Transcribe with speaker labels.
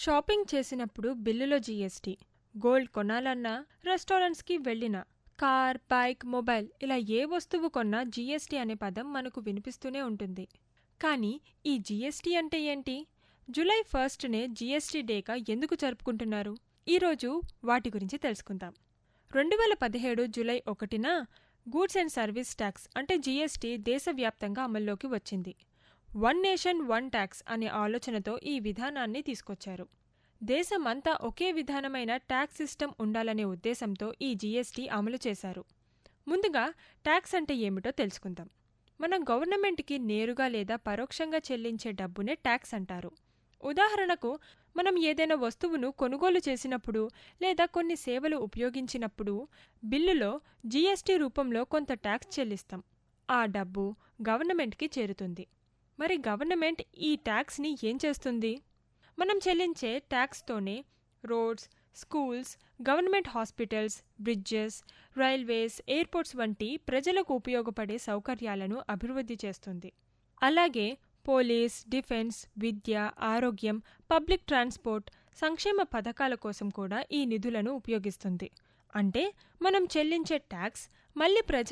Speaker 1: shopping చేసినప్పుడు బిల్లులో GST gold కొనాలన్నా రెస్టారెంట్స్కి వెళ్ళినా కార్ బైక్ మొబైల్ ఇలా ఏ వస్తువు కొన్నా జీఎస్టీ అనే పదం మనకు వినిపిస్తూనే ఉంటుంది కానీ ఈ జీఎస్టీ అంటే ఏంటి జూలై ఫస్ట్నే జీఎస్టీ డేగా ఎందుకు జరుపుకుంటున్నారు ఈరోజు వాటి గురించి తెలుసుకుందాం రెండు వేల పదిహేడు జూలై ఒకటిన గూడ్స్ అండ్ సర్వీస్ ట్యాక్స్ అంటే జీఎస్టీ దేశవ్యాప్తంగా అమల్లోకి వచ్చింది వన్ నేషన్ వన్ ట్యాక్స్ అనే ఆలోచనతో ఈ విధానాన్ని తీసుకొచ్చారు దేశమంతా ఒకే విధానమైన ట్యాక్స్ సిస్టమ్ ఉండాలనే ఉద్దేశంతో ఈ జీఎస్టీ అమలు చేశారు ముందుగా ట్యాక్స్ అంటే ఏమిటో తెలుసుకుందాం మనం గవర్నమెంట్కి నేరుగా లేదా పరోక్షంగా చెల్లించే డబ్బునే ట్యాక్స్ అంటారు ఉదాహరణకు మనం ఏదైనా వస్తువును కొనుగోలు చేసినప్పుడు లేదా కొన్ని సేవలు ఉపయోగించినప్పుడు బిల్లులో జీఎస్టీ రూపంలో కొంత ట్యాక్స్ చెల్లిస్తాం ఆ డబ్బు గవర్నమెంట్కి చేరుతుంది మరి గవర్నమెంట్ ఈ ట్యాక్స్ని ఏం చేస్తుంది మనం చెల్లించే ట్యాక్స్తోనే roads schools government hospitals bridges railways airports వంటి ప్రజలకు ఉపయోగపడే సౌకర్యాలను అభివృద్ధి చేస్తుంది అలాగే పోలీస్ డిఫెన్స్ విద్య ఆరోగ్యం పబ్లిక్ ట్రాన్స్పోర్ట్ సంక్షేమ పథకాల కోసం కూడా ఈ నిధులను ఉపయోగిస్తుంది అంటే మనం చెల్లించే ట్యాక్స్ మళ్ళీ ప్రజల